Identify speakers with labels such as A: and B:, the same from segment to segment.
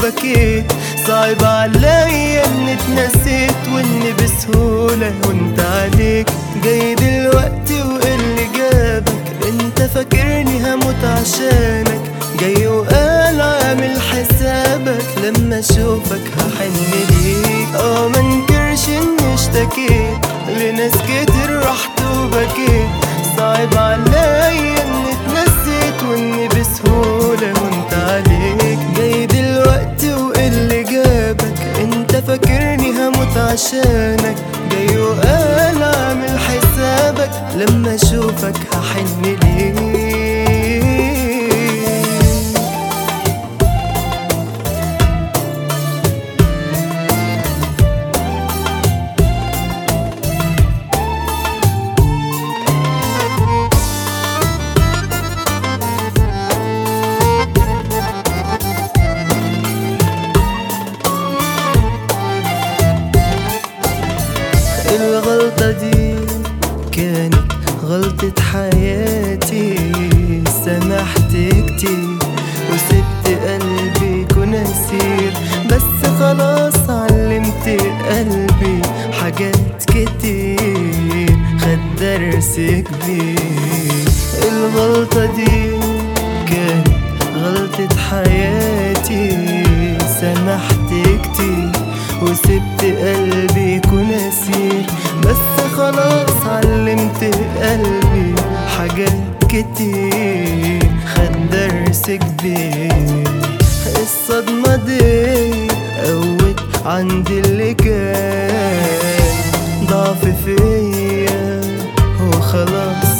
A: وبكيت صعب عليا اني اتنسيت واني بسهولة وانت عليك جاي دلوقتي واللي جابك انت فاكرني هموت عشانك جاي وقال عامل حسابك لما اشوفك هحن ليك اه منكرش اني اشتكيت لناس كتير رحت وبكيت صعب عليا اني اتنسيت واني بسهولة وانت عليك جاي دلوقتي واللي جابك انت فاكرني هموت عشانك جاي وقال عامل حسابك لما اشوفك هحن ليك الغلطة دي كانت غلطة حياتي سمحت كتير وسبت قلبي يكون أسير بس خلاص علمت قلبي حاجات كتير خد درس كبير الغلطة دي كانت غلطة حياتي سمحت كتير وسبت قلبي يكون أسير بس خلاص علمت قلبي حاجات كتير خد درس كبير الصدمة دي قوت عندي اللي كان ضعف فيا وخلاص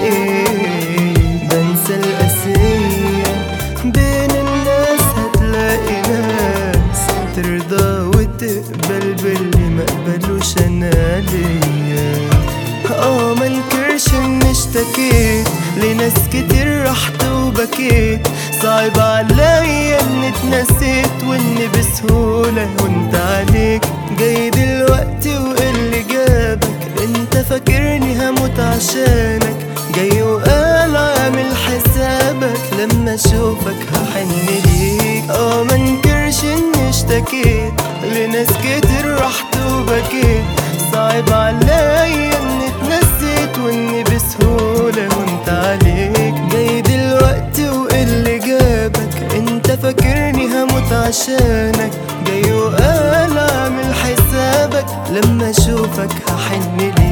A: بقيت بنسى القاسية بين الناس هتلاقي ناس ترضى وتقبل باللي ما قبلوش انا ليا اه منكرش اني اشتكيت لناس كتير رحت وبكيت صعب عليا اني اتنسيت واني بسهولة وانت عليك جاي دلوقتي واللي جابك انت فاكرني هموت عشانك جاي وقال عامل حسابك لما اشوفك هحن ليك اه منكرش اني اشتكيت لناس كتير رحت وبكيت صعب عليا اني اتنسيت واني بسهولة وانت عليك جاي دلوقتي واللي جابك انت فاكرني هموت عشانك جاي وقال اعمل حسابك لما اشوفك هحن ليك